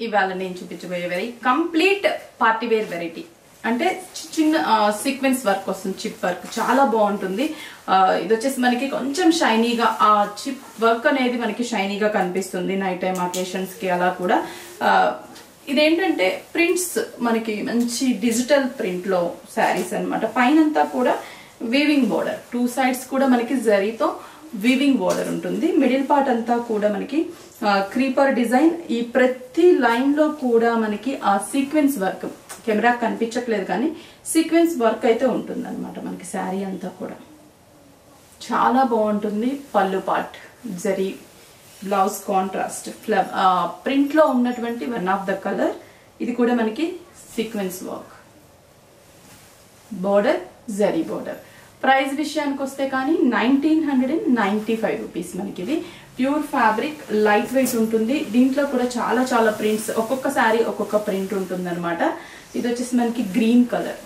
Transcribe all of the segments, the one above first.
ఇవాళ నేను చూపించబోయే very complete party wear variety అంటే చి- చిన్న సీక్వెన్స్ వర్క్ వస్తుంది చిప్ వర్క్ చాలా బాగుంటుంది ఆ, ఇది వచ్చేసి మనకి కొంచెం షైనీగా ఆ చిప్ వర్క్ అనేది మనకి షైనీగా కనిపిస్తుంది నైట్ టైం అకేషన్స్ కి అలా కూడా ఆ, ఇదేంటంటే ప్రింట్స్ మనకి మంచి డిజిటల్ ప్రింట్ లో శారీస్ అనమాట పైనంతా కూడా వీవింగ్ బోర్డర్ టూ సైడ్స్ కూడా మనకి జరీతో వీవింగ్ బోర్డర్ ఉంటుంది మిడిల్ పార్ట్ అంతా కూడా మనకి క్రీపర్ డిజైన్ ఈ ప్రతి లైన్ లో కూడా మనకి ఆ సీక్వెన్స్ వర్క్ కెమెరా కనిపించట్లేదు కానీ సీక్వెన్స్ వర్క్ అయితే ఉంటుంది అనమాట మనకి శారీ అంతా కూడా చాలా బాగుంటుంది పళ్ళు part zari blouse contrast print లో ఉన్నటువంటి వన్ ఆఫ్ ద కలర్ ఇది కూడా మనకి sequence work border zari border price విషయానికి వస్తే కానీ nineteen hundred and ninety five rupees మనకి ఇది ప్యూర్ ఫ్యాబ్రిక్ లైట్ వెయిట్ ఉంటుంది దీంట్లో కూడా చాలా చాలా ప్రింట్స్ ఒక్కొక్క శారీ ఒక్కొక్క ప్రింట్ ఉంటుంది అనమాట ఇది వచ్చేసి మనకి green colour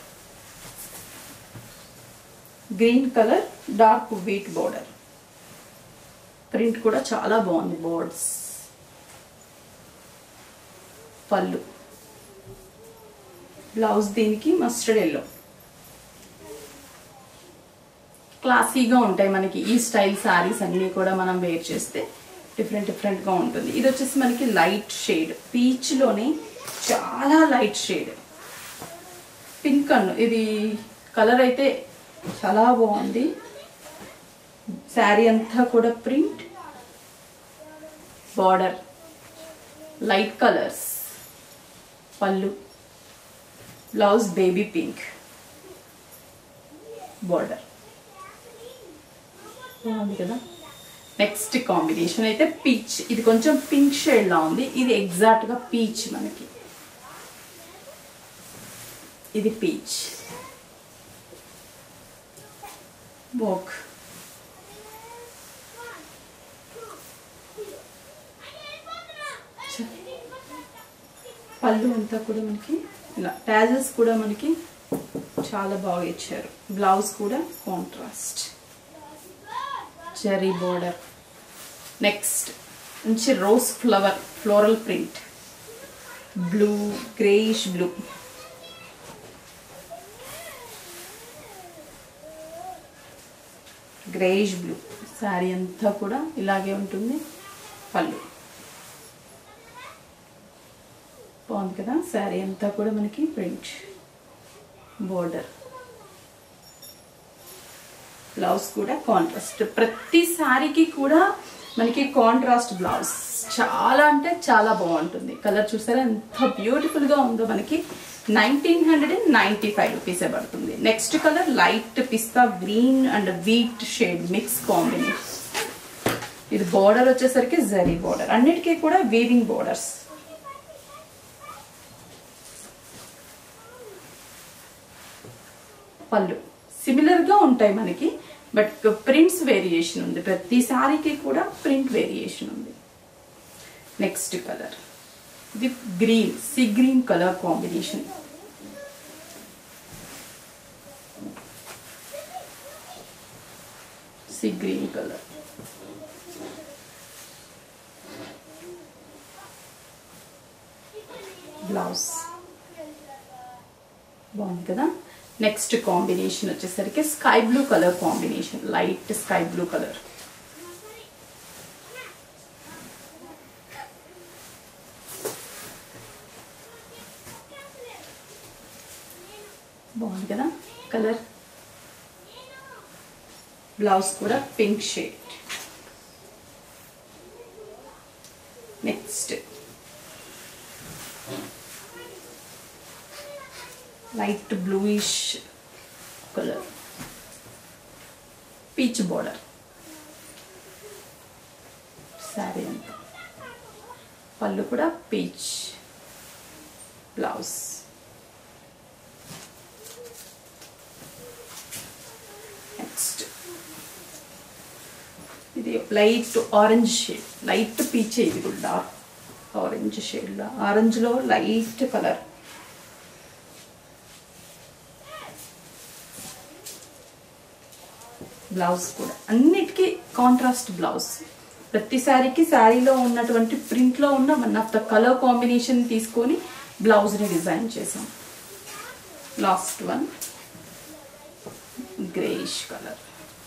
green colour dark wheat border print కూడా చాలా బాగుంది బోర్డ్స్ పళ్ళు బ్లౌజ్ దీనికి మస్టర్డ్ ఎల్లో క్లాసీగా ఉంటాయి మనకి ఈ స్టైల్ శారీస్ అన్ని కూడా మనం వేర్ చేస్తే డిఫరెంట్ డిఫరెంట్ గా ఉంటుంది ఇది వచ్చేసి మనకి లైట్ షేడ్ పీచ్ లోనే చాలా లైట్ షేడ్ పింక్ అన్ను ఇది కలర్ అయితే చాలా బాగుంది శారీ అంతా కూడా ప్రింట్ బార్డర్ లైట్ కలర్స్ పళ్ళు బ్లౌజ్ బేబీ పింక్ బార్డర్ బాగుంది కదా నెక్స్ట్ కాంబినేషన్ అయితే పీచ్ ఇది కొంచెం పింక్ షేడ్ లా ఉంది ఇది ఎగ్జాక్ట్ గా పీచ్ మనకి ఇది పీచ్ బోక్ పళ్ళు అంతా కూడా మనకి ఇలా టాజల్స్ కూడా మనకి చాలా బాగా ఇచ్చారు బ్లౌజ్ కూడా కాంట్రాస్ట్ చెరీ బోర్డర్ నెక్స్ట్ మంచి rose flower floral print blue greyish blue greyish blue sari అంతా కూడా ఇలాగే ఉంటుంది పళ్ళు బాగుంది కదా శారీ అంతా కూడా మనకి ప్రింట్ బోర్డర్ బ్లౌజ్ కూడా కాంట్రాస్ట్ ప్రతి శారీకి కూడా మనకి కాంట్రాస్ట్ బ్లౌజ్ చాలా అంటే చాలా బాగుంటుంది కలర్ చూసారా ఎంత బ్యూటిఫుల్ గా ఉందో మనకి nineteen hundred and ninety five rupees పడుతుంది next colour light pista green and wheat shade mix combination ఇది బోర్డర్ వచ్చేసరికి జరీ బోర్డర్ అన్నిటికీ కూడా వీవింగ్ బోర్డర్స్ పళ్ళు సిమిలర్ గా ఉంటాయి మనకి బట్ ప్రింట్స్ వేరియేషన్ ఉంది ప్రతి సారీకి కూడా ప్రింట్ వేరియేషన్ ఉంది నెక్స్ట్ కలర్ ఇది green sea green colour combination sea green colour blouse బాగుంది కదా నెక్స్ట్ కాంబినేషన్ వచ్చేసరికి sky blue colour combination light sky blue colour బాగుంది కదా కలర్ బ్లౌజ్ కూడా pink shade next light bluish colour peach border sari అంతా పళ్ళు కూడా పీచ్ బ్లౌజ్ నెక్స్ట్ ఇది light orange shade light peach ఇది కూడా డార్క్ ఆరెంజ్ షేడ్ ఆరెంజ్లో లైట్ కలర్ బ్లౌజ్ కూడా అన్నిటికీ కాంట్రాస్ట్ బ్లౌజ్ ప్రతి శారీకి శారీలో ఉన్నటువంటి ప్రింట్లో ఉన్న one of the colour combination తీసుకొని బ్లౌజ్ని డిజైన్ చేసాం లాస్ట్ వన్ గ్రేష్ కలర్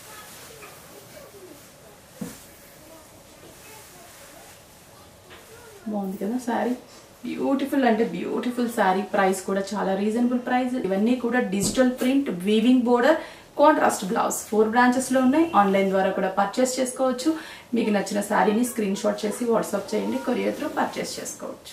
బాగుంది కదా శారీ బ్యూటిఫుల్ అంటే బ్యూటిఫుల్ శారీ ప్రైస్ కూడా చాలా రీజనబుల్ ప్రైస్ ఇవన్నీ కూడా digital print weaving border contrast blouse four branches లో ఉన్నాయి ఆన్లైన్ ద్వారా కూడా పర్చేస్ చేసుకోవచ్చు మీకు నచ్చిన శారీని స్క్రీన్ షాట్ చేసి వాట్సాప్ చేయండి కొరియర్ త్రూ పర్చేస్ చేసుకోవచ్చు